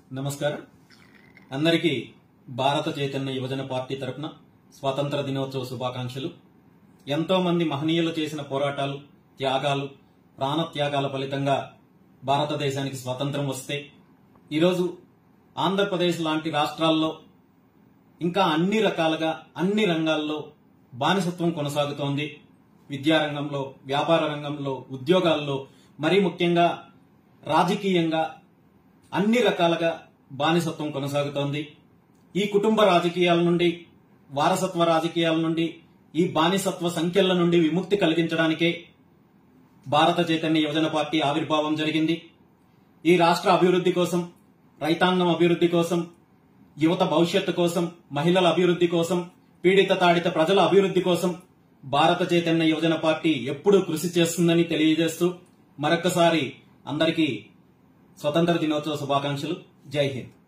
నమస్కారం అందరికీ భారత చైతన్య యువజన పార్టీ తరపున స్వాతంత్ర దినోత్సవ శుభాకాంక్షలు ఎంతో మంది మహనీయులు చేసిన పోరాటాలు త్యాగాలు ప్రాణ త్యాగాల ఫలితంగా భారతదేశానికి స్వాతంత్రం వస్తే ఈరోజు ఆంధ్రప్రదేశ్ లాంటి రాష్ట్రాల్లో ఇంకా అన్ని రకాలుగా అన్ని రంగాల్లో బానిసత్వం కొనసాగుతోంది విద్యారంగంలో వ్యాపార రంగంలో ఉద్యోగాల్లో మరీ ముఖ్యంగా రాజకీయంగా అన్ని రకాలుగా బానిసత్వం కొనసాగుతోంది ఈ కుటుంబ రాజకీయాల నుండి వారసత్వ రాజకీయాల నుండి ఈ బానిసత్వ సంఖ్యల నుండి విముక్తి కలిగించడానికే భారత చైతన్య యువజన పార్టీ ఆవిర్భావం జరిగింది ఈ రాష్ట్ర అభివృద్ధి కోసం రైతాంగం అభివృద్ధి కోసం యువత భవిష్యత్తు కోసం మహిళల అభివృద్ధి కోసం పీడిత తాడిత ప్రజల అభివృద్ధి కోసం భారత చైతన్య యువజన పార్టీ ఎప్పుడూ కృషి చేస్తుందని తెలియజేస్తూ మరొకసారి అందరికీ స్వతంత్ర దినోత్సవ శుభాకాంక్షలు జై హింద్